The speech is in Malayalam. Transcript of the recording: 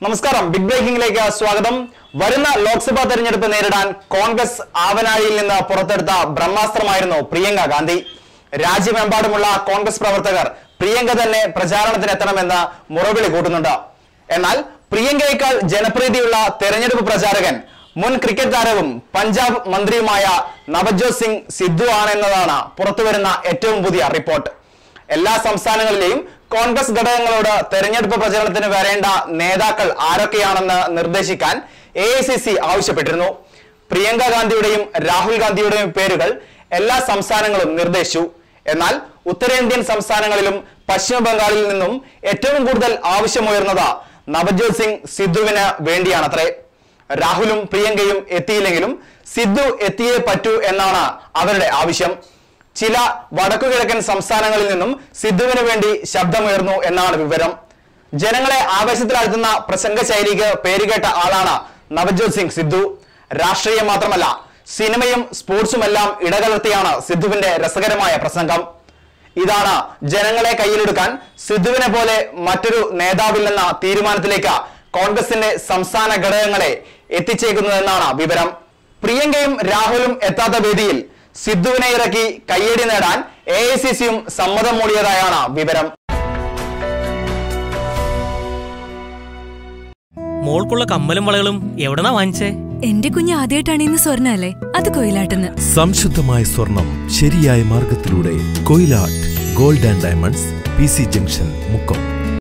നമസ്കാരം ബിഗ് ബ്രേക്കിംഗിലേക്ക് സ്വാഗതം വരുന്ന ലോക്സഭാ തെരഞ്ഞെടുപ്പ് നേരിടാൻ കോൺഗ്രസ് ആവനാഴിയിൽ നിന്ന് പുറത്തെടുത്ത ബ്രഹ്മാസ്ത്രമായിരുന്നു പ്രിയങ്ക ഗാന്ധി രാജ്യമെമ്പാടുമുള്ള കോൺഗ്രസ് പ്രവർത്തകർ പ്രിയങ്ക തന്നെ പ്രചാരണത്തിന് എത്തണമെന്ന് മുറവിളി കൂട്ടുന്നുണ്ട് എന്നാൽ പ്രിയങ്കയേക്കാൾ ജനപ്രീതിയുള്ള തെരഞ്ഞെടുപ്പ് പ്രചാരകൻ മുൻ ക്രിക്കറ്റ് താരവും പഞ്ചാബ് മന്ത്രിയുമായ നവജോത് സിംഗ് സിദ്ധു ആണെന്നതാണ് പുറത്തുവരുന്ന ഏറ്റവും പുതിയ റിപ്പോർട്ട് എല്ലാ സംസ്ഥാനങ്ങളിലെയും കോൺഗ്രസ് ഘടകങ്ങളോട് തെരഞ്ഞെടുപ്പ് പ്രചരണത്തിന് വരേണ്ട നേതാക്കൾ ആരൊക്കെയാണെന്ന് നിർദ്ദേശിക്കാൻ എ ആവശ്യപ്പെട്ടിരുന്നു പ്രിയങ്ക ഗാന്ധിയുടെയും രാഹുൽ ഗാന്ധിയുടെയും പേരുകൾ എല്ലാ സംസ്ഥാനങ്ങളും നിർദ്ദേശിച്ചു എന്നാൽ ഉത്തരേന്ത്യൻ സംസ്ഥാനങ്ങളിലും പശ്ചിമ ബംഗാളിൽ നിന്നും ഏറ്റവും കൂടുതൽ ആവശ്യമുയർന്നത് നവജോത് സിംഗ് സിദ്ധുവിന് വേണ്ടിയാണത്രേ രാഹുലും പ്രിയങ്കയും എത്തിയില്ലെങ്കിലും സിദ്ധു എത്തിയേ പറ്റൂ എന്നാണ് അവരുടെ ആവശ്യം ചില വടക്കുകിഴക്കൻ സംസ്ഥാനങ്ങളിൽ നിന്നും സിദ്ധുവിന് വേണ്ടി ശബ്ദമുയർന്നു എന്നാണ് വിവരം ജനങ്ങളെ ആവേശത്തിലാഴ്ത്തുന്ന പ്രസംഗ ശൈലിക്ക് പേരുകേട്ട ആളാണ് നവജോത് സിംഗ് സിദ്ധു രാഷ്ട്രീയം മാത്രമല്ല സിനിമയും സ്പോർട്സുമെല്ലാം ഇടകലർത്തിയാണ് സിദ്ധുവിന്റെ രസകരമായ പ്രസംഗം ഇതാണ് ജനങ്ങളെ കയ്യിലെടുക്കാൻ സിദ്ധുവിനെ പോലെ മറ്റൊരു നേതാവില്ലെന്ന തീരുമാനത്തിലേക്ക് കോൺഗ്രസിന്റെ സംസ്ഥാന ഘടകങ്ങളെ എത്തിച്ചേക്കുന്നതെന്നാണ് വിവരം പ്രിയങ്കയും രാഹുലും എത്താത്ത വേദിയിൽ സിദ്ധുവിനെ ഇറക്കി കയ്യടി നേടാൻ എ ഐ സി സിയും സമ്മതം മൂടിയതായാണ് വിവരം മോൾക്കുള്ള കമ്മലും വളകളും എവിടെന്നാ വാങ്ങിച്ചേ എന്റെ കുഞ്ഞ് ആദ്യമായിട്ടാണ് ഇന്ന് സ്വർണ്ണ അല്ലേ അത് കൊയിലാട്ടെന്ന് സംശുദ്ധമായ സ്വർണം ശരിയായ മാർഗത്തിലൂടെ Koyilatt gold and diamonds P C junction Mukkam